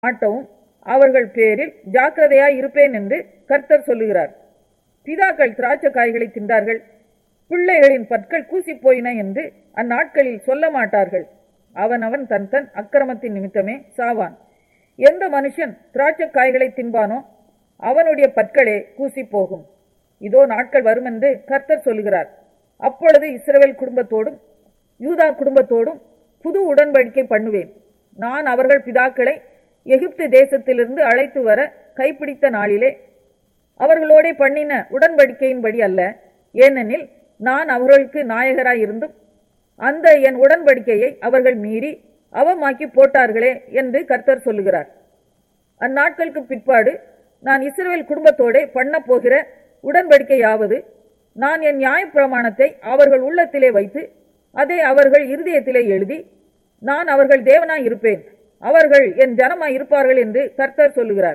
மாட்டவும் அவர்கள் பேரில் ஜாக்கிரதையாய் இருப்பேன் என்று கர்த்தர் சொல்லுகிறார் பிதாக்கள் திராட்சை காய்களை தின்றார்கள் பிள்ளைகளின் பற்கள் கூசிப் போயின என்று அந்நாட்களில் சொல்ல மாட்டார்கள் அவன் அவன் தன் தன் அக்கிரமத்தின் நிமித்தமே சாவான் எந்த மனுஷன் திராட்சை காய்களை தின்பானோ அவனுடைய பற்களே கூசிப் போகும் இதோ நாட்கள் வரும் என்று கர்த்தர் சொல்லுகிறார் அப்பொழுது இஸ்ரவேல் குடும்பத்தோடும் யூதா குடும்பத்தோடும் புது உடன்படிக்கை பண்ணுவேன் நான் அவர்கள் பிதாக்களை எகிப்து தேசத்திலிருந்து அழைத்து வர கைப்பிடித்த நாளிலே அவர்களோடே பண்ணின உடன்படிக்கையின்படி அல்ல ஏனெனில் நான் அவர்களுக்கு நாயகராயிருந்தும் அந்த என் உடன்படிக்கையை அவர்கள் மீறி அவமாக்கி போட்டார்களே என்று கர்த்தர் சொல்லுகிறார் அந்நாட்களுக்கு பிற்பாடு நான் இஸ்ரவேல் குடும்பத்தோடே பண்ண போகிற உடன்படிக்கையாவது நான் என் நியாயப்பிரமாணத்தை அவர்கள் உள்ளத்திலே வைத்து அதை அவர்கள் இருதயத்திலே எழுதி நான் அவர்கள் தேவனாய் இருப்பேன் அவர்கள் என் ஜனமாய் இருப்பார்கள் என்று கர்த்தர் சொல்லுகிறார்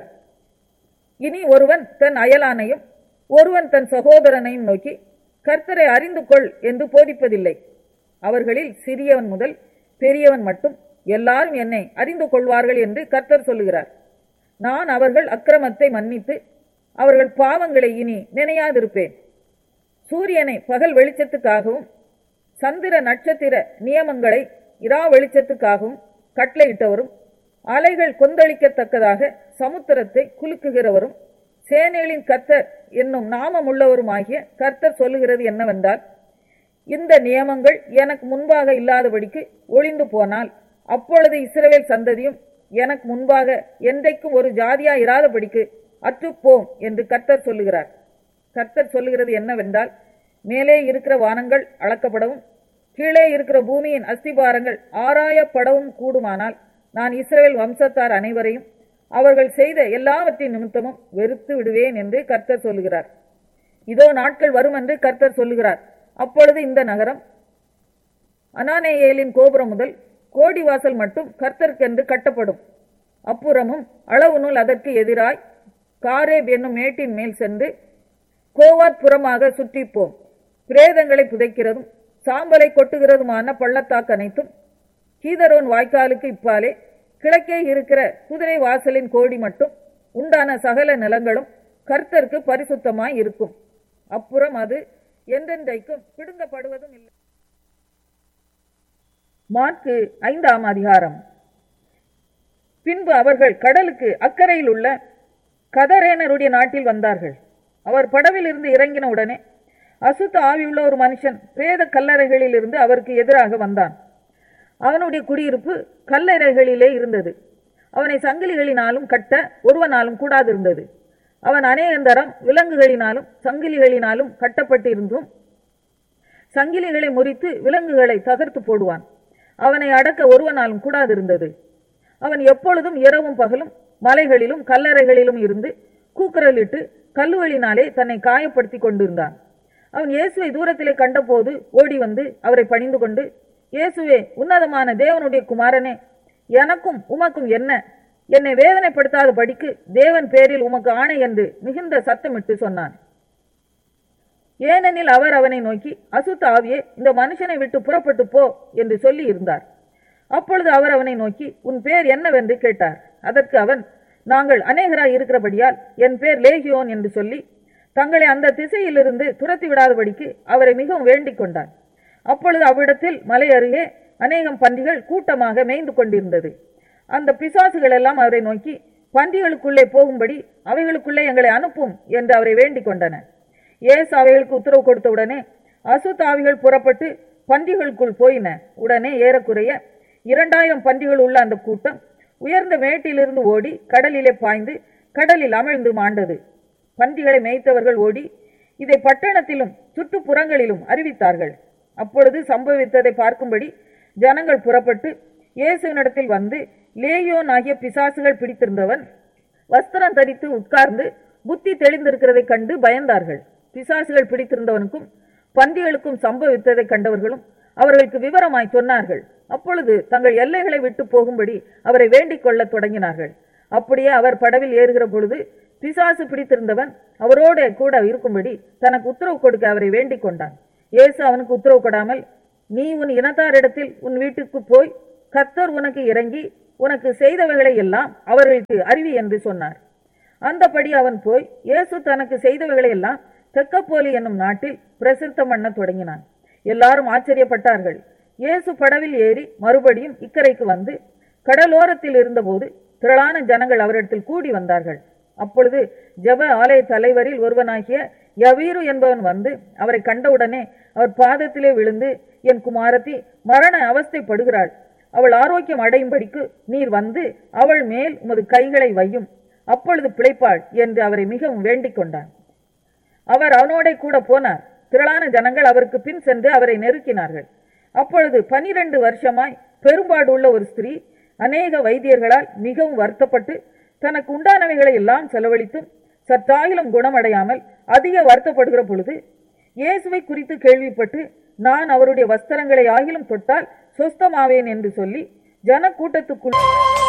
இனி ஒருவன் தன் அயலானையும் ஒருவன் தன் சகோதரனையும் நோக்கி கர்த்தரை அறிந்து கொள் என்று போதிப்பதில்லை அவர்களில் சிறியவன் முதல் பெரியவன் மட்டும் எல்லாரும் என்னை அறிந்து கொள்வார்கள் என்று கர்த்தர் சொல்லுகிறார் நான் அவர்கள் அக்கிரமத்தை மன்னித்து அவர்கள் பாவங்களை இனி நினையாதிருப்பேன் சூரியனை பகல் வெளிச்சத்துக்காகவும் சந்திர நட்சத்திர நியமங்களை இரா வெளிச்சத்துக்காகவும் கட்டளையிட்டவரும் அலைகள் கொந்தளிக்கத்தக்கதாக சமுத்திரத்தை குலுக்குகிறவரும் சேனைகளின் கர்த்தர் என்னும் நாமமுள்ளவருமாகிய கர்த்தர் சொல்லுகிறது என்னவென்றால் இந்த நியமங்கள் எனக்கு முன்பாக இல்லாதபடிக்கு ஒளிந்து போனால் அப்பொழுது இஸ்ரவேல் சந்ததியும் எனக்கு முன்பாக என்றைக்கும் ஒரு ஜாதியா இராதபடிக்கு அற்றுப்போம் என்று கர்த்தர் சொல்லுகிறார் கர்த்தர் சொல்லுகிறது என்னவென்றால் மேலே இருக்கிற வானங்கள் அளக்கப்படவும் கீழே இருக்கிற பூமியின் அஸ்திபாரங்கள் ஆராயப்படவும் கூடுமானால் நான் இஸ்ரவேல் வம்சத்தார் அனைவரையும் அவர்கள் செய்த எல்லாவற்றின் நிமித்தமும் வெறுத்து விடுவேன் என்று கர்த்தர் சொல்லுகிறார் இதோ நாட்கள் வரும் என்று கர்த்தர் சொல்லுகிறார் அப்பொழுது இந்த நகரம் அனானேயேலின் கோபுரம் முதல் கோடிவாசல் மட்டும் கர்த்தருக்கென்று கட்டப்படும் அப்புறமும் அளவு நூல் அதற்கு எதிராய் காரேப் என்னும் மேட்டின் மேல் சென்று கோவாத் புறமாக சுற்றிப்போம் பிரேதங்களை புதைக்கிறதும் சாம்பலை கொட்டுகிறதுமான பள்ளத்தாக்கு அனைத்தும் கீதரோன் வாய்க்காலுக்கு இப்பாலே கிழக்கே இருக்கிற குதிரை வாசலின் கோடி மட்டும் உண்டான சகல நிலங்களும் கர்த்தருக்கு பரிசுத்தமாய் இருக்கும் அப்புறம் அது என்றென்றைக்கும் பிடுங்கப்படுவதும் இல்லை மார்க்கு ஐந்தாம் அதிகாரம் பின்பு அவர்கள் கடலுக்கு அக்கறையில் உள்ள கதரேனருடைய நாட்டில் வந்தார்கள் அவர் படவில் இருந்து இறங்கின உடனே அசுத்த ஆவியுள்ள ஒரு மனுஷன் பிரேத கல்லறைகளில் இருந்து அவருக்கு எதிராக வந்தான் அவனுடைய குடியிருப்பு கல்லறைகளிலே இருந்தது அவனை சங்கிலிகளினாலும் கட்ட ஒருவனாலும் கூடாதிருந்தது அவன் அநேகந்தரம் விலங்குகளினாலும் சங்கிலிகளினாலும் கட்டப்பட்டிருந்தும் சங்கிலிகளை முறித்து விலங்குகளை தகர்த்து போடுவான் அவனை அடக்க ஒருவனாலும் கூடாதிருந்தது அவன் எப்பொழுதும் இரவும் பகலும் மலைகளிலும் கல்லறைகளிலும் இருந்து கூக்குரலிட்டு கல்லுகளினாலே தன்னை காயப்படுத்தி கொண்டிருந்தான் அவன் இயேசுவை தூரத்திலே கண்டபோது ஓடி வந்து அவரை பணிந்து கொண்டு இயேசுவே உன்னதமான தேவனுடைய குமாரனே எனக்கும் உமக்கும் என்ன என்னை வேதனைப்படுத்தாத படிக்கு தேவன் பேரில் உமக்கு ஆணை என்று மிகுந்த சத்தமிட்டு சொன்னான் ஏனெனில் அவர் அவனை நோக்கி அசுத்த ஆவியே இந்த மனுஷனை விட்டு புறப்பட்டு போ என்று சொல்லி இருந்தார் அப்பொழுது அவர் அவனை நோக்கி உன் பேர் என்னவென்று கேட்டார் அதற்கு அவன் நாங்கள் அநேகராய் இருக்கிறபடியால் என் பேர் லேகியோன் என்று சொல்லி தங்களை அந்த திசையிலிருந்து துரத்தி விடாதபடிக்கு அவரை மிகவும் வேண்டிக் கொண்டான் அப்பொழுது அவ்விடத்தில் மலை அருகே அநேகம் பன்றிகள் கூட்டமாக மேய்ந்து கொண்டிருந்தது அந்த பிசாசுகள் எல்லாம் அவரை நோக்கி பன்றிகளுக்குள்ளே போகும்படி அவைகளுக்குள்ளே எங்களை அனுப்பும் என்று அவரை வேண்டிக் கொண்டன ஏசு அவைகளுக்கு உத்தரவு கொடுத்தவுடனே அசுத்தாவிகள் புறப்பட்டு பன்றிகளுக்குள் போயின உடனே ஏறக்குறைய இரண்டாயிரம் பன்றிகள் உள்ள அந்த கூட்டம் உயர்ந்த மேட்டிலிருந்து ஓடி கடலிலே பாய்ந்து கடலில் அமிழ்ந்து மாண்டது பன்றிகளை மேய்த்தவர்கள் ஓடி இதை பட்டணத்திலும் சுற்றுப்புறங்களிலும் அறிவித்தார்கள் அப்பொழுது சம்பவித்ததை பார்க்கும்படி ஜனங்கள் புறப்பட்டு இயேசுவினிடத்தில் வந்து லேயோன் ஆகிய பிசாசுகள் பிடித்திருந்தவன் வஸ்திரம் தரித்து உட்கார்ந்து புத்தி தெளிந்திருக்கிறதை கண்டு பயந்தார்கள் பிசாசுகள் பிடித்திருந்தவனுக்கும் பன்றிகளுக்கும் சம்பவித்ததை கண்டவர்களும் அவர்களுக்கு விவரமாய் சொன்னார்கள் அப்பொழுது தங்கள் எல்லைகளை விட்டு போகும்படி அவரை வேண்டிக் கொள்ளத் தொடங்கினார்கள் அப்படியே அவர் படவில் ஏறுகிற பொழுது பிசாசு பிடித்திருந்தவன் அவரோட கூட இருக்கும்படி தனக்கு உத்தரவு கொடுக்க அவரை வேண்டிக் கொண்டான் இயேசு அவனுக்கு உத்தரவு கொடாமல் நீ உன் இனத்தாரிடத்தில் உன் வீட்டுக்கு போய் கர்த்தர் உனக்கு இறங்கி உனக்கு செய்தவைகளை எல்லாம் அவர்களுக்கு அறிவி என்று சொன்னார் அந்தபடி அவன் போய் இயேசு தனக்கு செய்தவைகளை எல்லாம் தெக்கப்போலி என்னும் நாட்டில் பிரசித்தம் பண்ண தொடங்கினான் எல்லாரும் ஆச்சரியப்பட்டார்கள் இயேசு படவில் ஏறி மறுபடியும் இக்கரைக்கு வந்து கடலோரத்தில் இருந்தபோது திரளான ஜனங்கள் அவரிடத்தில் கூடி வந்தார்கள் அப்பொழுது ஜெப ஆலய தலைவரில் ஒருவனாகிய யவீரு என்பவன் வந்து அவரை கண்டவுடனே அவர் பாதத்திலே விழுந்து என் குமாரத்தி மரண அவஸ்தைப்படுகிறாள் அவள் ஆரோக்கியம் அடையும்படிக்கு நீர் வந்து அவள் மேல் உமது கைகளை வையும் அப்பொழுது பிழைப்பாள் என்று அவரை மிகவும் வேண்டிக் கொண்டான் அவர் அவனோட கூட போனார் திரளான ஜனங்கள் அவருக்கு பின் சென்று அவரை நெருக்கினார்கள் அப்பொழுது பனிரெண்டு வருஷமாய் பெரும்பாடு உள்ள ஒரு ஸ்திரீ அநேக வைத்தியர்களால் மிகவும் வருத்தப்பட்டு தனக்கு உண்டானவைகளை எல்லாம் செலவழித்தும் சற்றாயிலும் குணமடையாமல் அதிக வருத்தப்படுகிற பொழுது இயேசுவை குறித்து கேள்விப்பட்டு நான் அவருடைய வஸ்திரங்களை ஆகிலும் தொட்டால் சொஸ்தமாவேன் என்று சொல்லி ஜனக்கூட்டத்துக்குள்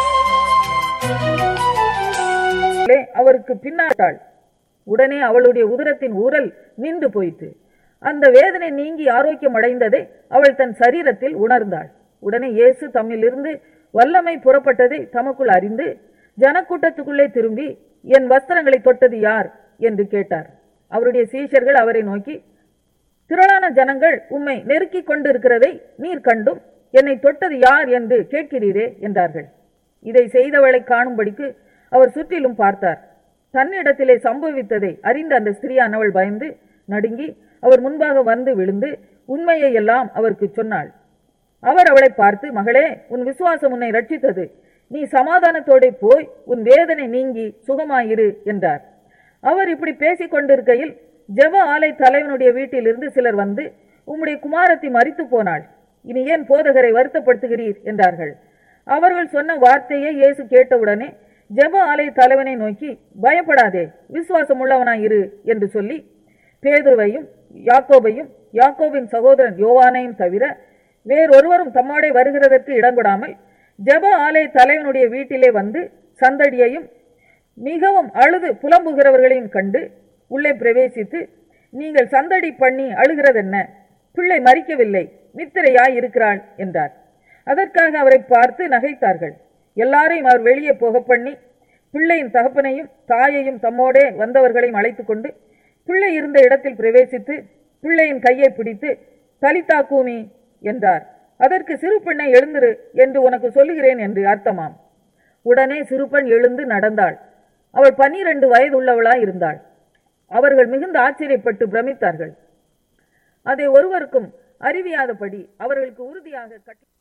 அவருக்கு பின்னாட்டாள் உடனே அவளுடைய உதரத்தின் ஊரல் நின்று போயிற்று அந்த வேதனை நீங்கி ஆரோக்கியம் அடைந்ததை அவள் தன் சரீரத்தில் உணர்ந்தாள் உடனே இயேசு தம்மிலிருந்து வல்லமை புறப்பட்டதை தமக்குள் அறிந்து ஜனக்கூட்டத்துக்குள்ளே திரும்பி என் வஸ்திரங்களை தொட்டது யார் என்று கேட்டார் அவருடைய சீஷர்கள் அவரை நோக்கி திரளான ஜனங்கள் உம்மை நெருக்கிக் கொண்டிருக்கிறதை நீர் கண்டும் என்னை தொட்டது யார் என்று கேட்கிறீரே என்றார்கள் இதை செய்தவளை காணும்படிக்கு அவர் சுற்றிலும் பார்த்தார் தன்னிடத்திலே சம்பவித்ததை அறிந்த அந்த ஸ்திரியானவள் பயந்து நடுங்கி அவர் முன்பாக வந்து விழுந்து உண்மையை எல்லாம் அவருக்கு சொன்னாள் அவர் அவளை பார்த்து மகளே உன் விசுவாசம் உன்னை ரட்சித்தது நீ சமாதானத்தோட போய் உன் வேதனை நீங்கி சுகமாயிரு என்றார் அவர் இப்படி பேசிக் கொண்டிருக்கையில் ஜெப ஆலை தலைவனுடைய வீட்டிலிருந்து சிலர் வந்து உம்முடைய குமாரத்தி மறித்து போனாள் இனி ஏன் போதகரை வருத்தப்படுத்துகிறீர் என்றார்கள் அவர்கள் சொன்ன வார்த்தையை இயேசு கேட்டவுடனே ஜெப ஆலய தலைவனை நோக்கி பயப்படாதே விசுவாசம் உள்ளவனாய் இரு என்று சொல்லி பேதுருவையும் யாக்கோபையும் யாக்கோபின் சகோதரன் யோவானையும் தவிர வேறொருவரும் தம்மோடே வருகிறதற்கு இடங்கொடாமல் ஜெப ஆலய தலைவனுடைய வீட்டிலே வந்து சந்தடியையும் மிகவும் அழுது புலம்புகிறவர்களையும் கண்டு உள்ளே பிரவேசித்து நீங்கள் சந்தடி பண்ணி அழுகிறதென்ன பிள்ளை மறிக்கவில்லை நித்திரையாய் இருக்கிறாள் என்றார் அதற்காக அவரை பார்த்து நகைத்தார்கள் எல்லாரையும் அவர் வெளியே போக பண்ணி பிள்ளையின் தகப்பனையும் தாயையும் தம்மோடே வந்தவர்களையும் அழைத்துக் கொண்டு பிள்ளை இருந்த இடத்தில் பிரவேசித்து பிள்ளையின் கையை பிடித்து தலிதா கூமி என்றார் அதற்கு சிறு பெண்ணை எழுந்திரு என்று உனக்கு சொல்லுகிறேன் என்று அர்த்தமாம் உடனே சிறுபெண் எழுந்து நடந்தாள் அவள் பன்னிரண்டு வயதுள்ளவளாய் இருந்தாள் அவர்கள் மிகுந்த ஆச்சரியப்பட்டு பிரமித்தார்கள் அதை ஒருவருக்கும் அறிவியாதபடி அவர்களுக்கு உறுதியாக கட்டி